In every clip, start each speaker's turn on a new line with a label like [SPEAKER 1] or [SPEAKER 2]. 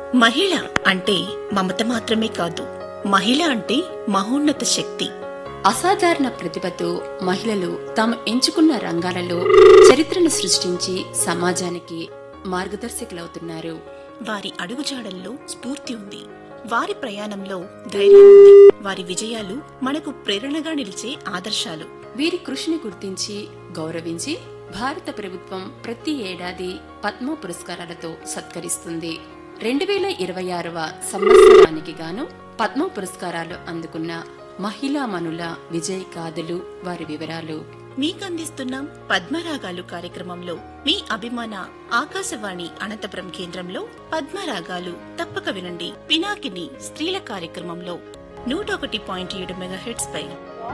[SPEAKER 1] మహిళ అంటే మమత మాత్రమే కాదు మహిళ అంటే మహోన్నత శక్తి
[SPEAKER 2] అసాధారణ ప్రతిభతో మహిళలు తాము ఎంచుకున్న రంగాలలో చరిత్రను సృష్టించి సమాజానికి మార్గదర్శకులవుతున్నారు
[SPEAKER 1] వారి అడుగుజాడల్లో స్ఫూర్తి ఉంది వారి ప్రయాణంలో ధైర్యం ఉంది వారి విజయాలు మనకు ప్రేరణగా నిలిచే ఆదర్శాలు
[SPEAKER 2] వీరి కృషిని గుర్తించి గౌరవించి భారత ప్రభుత్వం ప్రతి ఏడాది పద్మ పురస్కారాలతో సత్కరిస్తుంది రెండు వేల ఇరవై ఆరవ సంవత్సరానికి గాను పద్మ పురస్కారాలు అందుకున్న మహిళామణుల విజయ్ గాథలు వారి వివరాలు
[SPEAKER 1] మీకందిస్తున్నాం పద్మరాగాలు కార్యక్రమంలో మీ అభిమాన ఆకాశవాణి అనంతపురం కేంద్రంలో పద్మరాగాలు తప్పక వినండి పినాకిని స్త్రీల కార్యక్రమంలో నూట ఒకటి పాయింట్ ఏడు మెగాహెట్స్ పై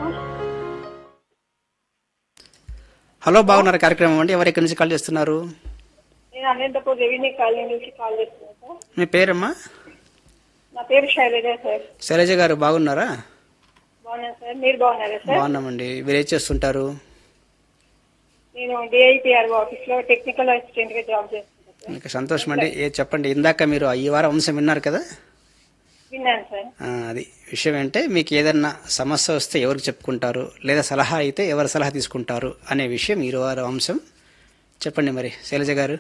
[SPEAKER 3] హలో బాగున్నారు కార్యక్రమం అండి ఎవరు ఎక్కడి నుంచి కాల్ చేస్తున్నారు
[SPEAKER 4] నేను అనంతపూర్ రెవెన్యూ కాలనీ నుంచి కాల్ చేస్తున్నాను సార్
[SPEAKER 3] మీ పేరమ్మా
[SPEAKER 4] నా పేరు శైలజ సార్
[SPEAKER 3] శైలజ గారు బాగున్నారా
[SPEAKER 4] బాగున్నాను సార్ మీరు బాగున్నారా సార్
[SPEAKER 3] బాగున్నామండి మీరు ఏం చేస్తుంటారు
[SPEAKER 4] నేను డిఐపిఆర్ ఆఫీస్ లో టెక్నికల్ అసిస్టెంట్ గా జాబ్ చేస్తున్నాను సార్
[SPEAKER 3] మీకు సంతోషం అండి ఏ చెప్పండి ఇందాక మీరు ఈ వారం అంశం విన్నారు కదా
[SPEAKER 4] విన్నాను సార్
[SPEAKER 3] ఆ, అది విషయం ఏంటంటే మీకు ఏదన్నా సమస్య వస్తే ఎవరికి చెప్పుకుంటారు లేదా సలహా అయితే ఎవరు సలహా తీసుకుంటారు అనే విషయం ఈ వారం అంశం చెప్పండి మరి శైలజ గారు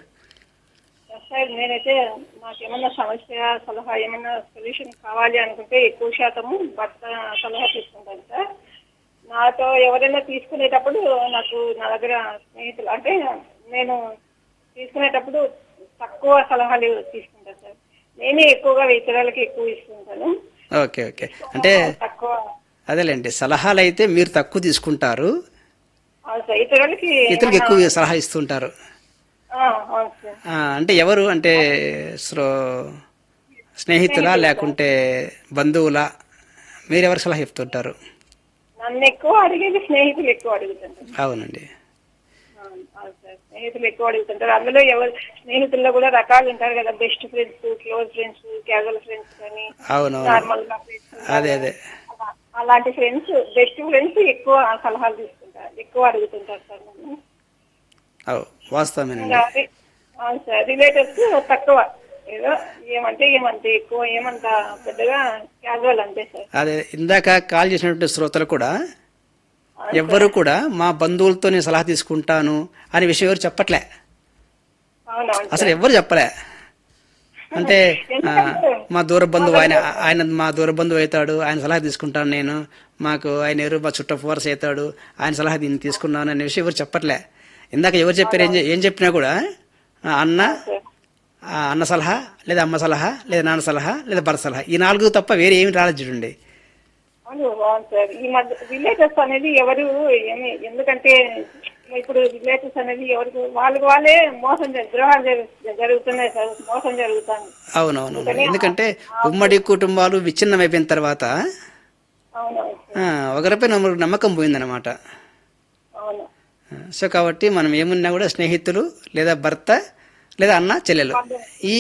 [SPEAKER 4] సార్ నేనైతే నాకు ఏమన్నా సమస్య సలహా ఏమన్నా సొల్యూషన్ కావాలి అనుకుంటే ఎక్కువ శాతము భర్త సలహా తీసుకుంటాను సార్ నాతో ఎవరైనా తీసుకునేటప్పుడు నాకు నా దగ్గర స్నేహితులు అంటే నేను తీసుకునేటప్పుడు తక్కువ సలహాలు తీసుకుంటాను సార్ నేనే ఎక్కువగా ఇతరులకి ఎక్కువ ఇస్తుంటాను
[SPEAKER 3] ఓకే ఓకే అంటే
[SPEAKER 4] తక్కువ
[SPEAKER 3] అదేలేండి సలహాలు అయితే మీరు తక్కువ తీసుకుంటారు
[SPEAKER 4] అవును సార్ ఇతరులకి
[SPEAKER 3] ఇతరులకు ఎక్కువ సలహా ఇస్తుంటారు
[SPEAKER 4] ఆ, అవును సార్
[SPEAKER 3] ఆ, అంటే ఎవరు అంటే స్రో స్నేహితులా లేకుంటే బంధువులా మీరెవరు సలహా చెప్తుంటారు
[SPEAKER 4] నన్ను ఎక్కువ అడిగేది స్నేహితులు ఎక్కువ అడుగుతుంటారు
[SPEAKER 3] అవునండి
[SPEAKER 4] అవును అవును సార్ స్నేహితులు ఎక్కువ అడుగుతుంటారు అందులో ఎవరు స్నేహితుల్లో కూడా రకాలు ఉంటారు కదా best friends close friends casual friends కానీ
[SPEAKER 3] అవునవును
[SPEAKER 4] నార్మల్ గా friends
[SPEAKER 3] అదే అదే
[SPEAKER 4] అలా- అలాంటి ఫ్రెండ్స్ బెస్ట్ ఫ్రెండ్స్ ఎక్కువ సలహాలు తీసుకుంటారు ఎక్కువ అడుగుతుంటారు సార్ నన్ను
[SPEAKER 3] అవు వాస్తవమేనండి
[SPEAKER 4] ఇంకా రి- అవును సార్ రిలేటివ్స్ తక్కువ ఏదో ఏమంటే ఏమంటే ఎక్కువ ఏమంత పెద్దగా క్యాజువల్ అంతే సార్
[SPEAKER 3] అదే ఇందాక కాల్ చేసినటువంటి శ్రోతలు కూడా ఎవ్వరు కూడా మా బంధువులతో నేను సలహా తీసుకుంటాను అనే విషయం ఎవరు చెప్పట్లే
[SPEAKER 4] అవునవును
[SPEAKER 3] అసలు ఎవ్వరు చెప్పలే అంటే ఆ, మా దూర బంధువు ఆయన ఆయన మా దూర బంధువు అవుతాడు ఆయన సలహా తీసుకుంటాను నేను మాకు ఆయన ఎవరు మా చుట్ట ఫోర్స్ అవుతాడు ఆయన సలహా దీన్ని తీసుకున్నాను అనే విషయం ఎవరు చెప్పట్లే ఇందాక ఎవరు చెప్పారు ఏం చె- ఏం చెప్పినా కూడా ఆ, అన్న ఆ, అన్న సలహా లేదా అమ్మ సలహా లేదా నాన్న సలహా లేదా భర్త సలహా ఈ నాలుగు తప్ప వేరే ఏమి రాలేదు చూడండి
[SPEAKER 4] అవును అవును సార్ ఈ మధ్య రిలేటివ్స్ అనేది ఎవరు ఏమి ఎందుకంటే ఇప్పుడు రిలేటివ్స్ అనేది ఎవరికి వాళ్ళకి వాళ్ళే మోసం జరు- ద్రోహాలు జరు- జరుగుతున్నాయి సార్ మోసం జరుగుతుంది
[SPEAKER 3] అవునవును ఎందుకంటే ఉమ్మడి కుటుంబాలు విచ్ఛిన్నం అయిపోయిన తర్వాత
[SPEAKER 4] అవునవును
[SPEAKER 3] ఆ, ఒకరిపై నమ్మ- నమ్మకం పోయిందనమాట
[SPEAKER 4] అవును
[SPEAKER 3] సో కాబట్టి మనం ఏమున్నా కూడా స్నేహితులు లేదా భర్త లేదా అన్న చెల్లెలు ఈ